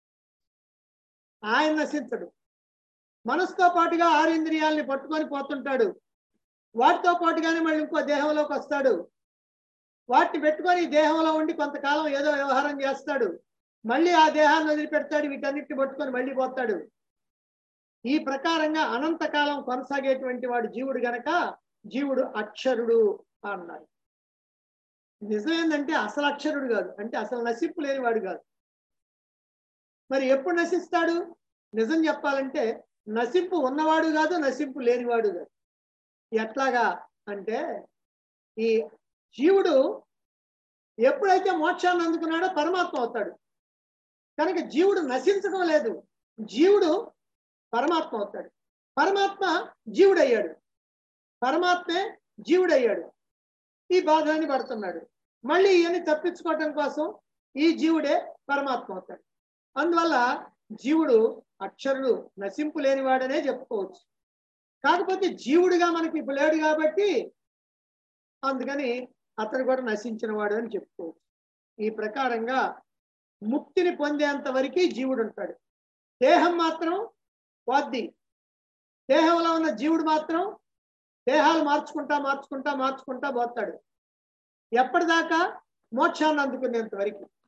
ఆయన నశించడు మనసుతో పాటుగా ఆరు ఇంద్రియాలని పట్టుకొని పోతుంటాడు వాటితో పాటుగానే మళ్ళీ ఇంకో దేహంలోకి వస్తాడు వాటిని పెట్టుకొని ఈ దేహంలో ఉండి కొంతకాలం ఏదో వ్యవహారం చేస్తాడు మళ్ళీ ఆ దేహాన్ని వదిలిపెడతాడు వీటన్నిటిని పట్టుకొని మళ్ళీ పోతాడు ఈ ప్రకారంగా అనంతకాలం కొనసాగేటువంటి వాడు జీవుడు గనక జీవుడు అక్షరుడు అన్నాడు నిజం ఏంటంటే అసలు అక్షరుడు కాదు అంటే అసలు నశింపు లేనివాడు కాదు మరి ఎప్పుడు నశిస్తాడు నిజం చెప్పాలంటే నశింపు ఉన్నవాడు కాదు నశింపు లేనివాడు కాదు ఎట్లాగా అంటే ఈ జీవుడు ఎప్పుడైతే మోక్షాన్ని అందుకున్నాడో పరమాత్మ అవుతాడు కనుక జీవుడు నశించడం లేదు జీవుడు పరమాత్మ అవుతాడు పరమాత్మ జీవుడయ్యాడు పరమాత్మే జీవుడయ్యాడు ఈ బాధని పడుతున్నాడు మళ్ళీ ఇవన్నీ తప్పించుకోవటం కోసం ఈ జీవుడే పరమాత్మ అవుతాడు అందువల్ల జీవుడు అక్షరుడు నశింపు లేనివాడనే చెప్పుకోవచ్చు కాకపోతే జీవుడిగా మనకి ఇప్పుడు లేడు కాబట్టి అందుకని అతను కూడా నశించిన వాడు అని చెప్పుకోవచ్చు ఈ ప్రకారంగా ముక్తిని పొందేంత వరకు జీవుడు ఉంటాడు దేహం మాత్రం పోద్ది దేహంలో ఉన్న జీవుడు మాత్రం దేహాలు మార్చుకుంటా మార్చుకుంటా మార్చుకుంటా పోతాడు ఎప్పటిదాకా మోక్షాన్ని అందుకునేంత వరకు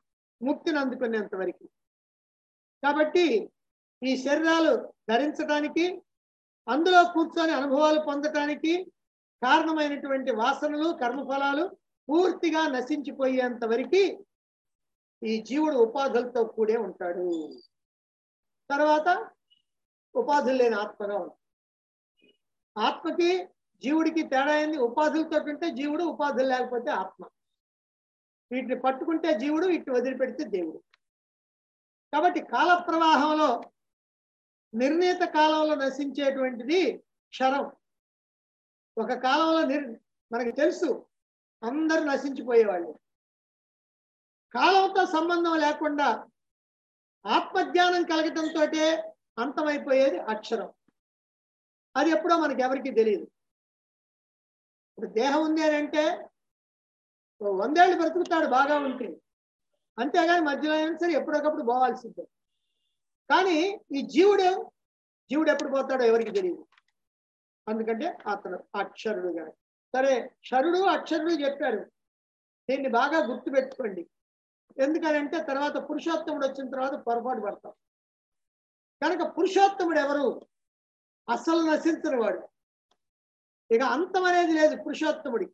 ముక్తిని అందుకునేంత వరకు కాబట్టి ఈ శరీరాలు ధరించడానికి అందులో కూర్చొని అనుభవాలు పొందటానికి కారణమైనటువంటి వాసనలు కర్మఫలాలు పూర్తిగా నశించిపోయేంత వరకు ఈ జీవుడు ఉపాధులతో కూడే ఉంటాడు తర్వాత ఉపాధులు లేని ఆత్మగా ఉంటాడు ఆత్మకి జీవుడికి తేడా అయింది ఉపాధులతో ఉంటే జీవుడు ఉపాధులు లేకపోతే ఆత్మ వీటిని పట్టుకుంటే జీవుడు వీటిని వదిలిపెడితే దేవుడు కాబట్టి కాల ప్రవాహంలో నిర్ణీత కాలంలో నశించేటువంటిది క్షరం ఒక కాలంలో నిర్ మనకి తెలుసు అందరూ నశించిపోయేవాళ్ళు కాలంతో సంబంధం లేకుండా ఆత్మజ్ఞానం కలగటంతో అంతమైపోయేది అక్షరం అది ఎప్పుడో మనకి ఎవరికి తెలియదు ఇప్పుడు దేహం ఉంది అని అంటే ఓ వందేళ్ళు బ్రతుకుతాడు బాగా ఉంటే అంతేగాని మధ్యలో అయినా సరే ఎప్పటికప్పుడు పోవాల్సిందే కానీ ఈ జీవుడు జీవుడు ఎప్పుడు పోతాడో ఎవరికి తెలియదు అందుకంటే అతను అక్షరుడు గారు సరే క్షరుడు అక్షరుడు చెప్పారు దీన్ని బాగా గుర్తుపెట్టుకోండి ఎందుకనంటే తర్వాత పురుషోత్తముడు వచ్చిన తర్వాత పొరపాటు పడతాం కనుక పురుషోత్తముడు ఎవరు అసలు నశించని వాడు ఇక అంతం అనేది లేదు పురుషోత్తముడి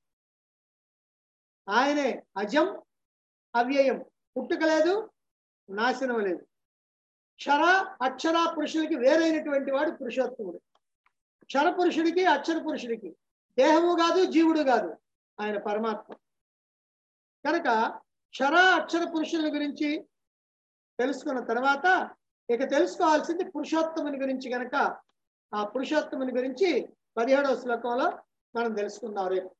ఆయనే అజం అవ్యయం పుట్టుక లేదు నాశనం లేదు క్షర అక్షర పురుషులకి వేరైనటువంటి వాడు పురుషోత్తముడు క్షర పురుషుడికి అక్షర పురుషుడికి దేహము కాదు జీవుడు కాదు ఆయన పరమాత్మ కనుక క్షర అక్షర పురుషుల గురించి తెలుసుకున్న తర్వాత ఇక తెలుసుకోవాల్సింది పురుషోత్తముని గురించి గనక ఆ పురుషోత్తముని గురించి పదిహేడవ శ్లోకంలో మనం తెలుసుకుందాం రేపు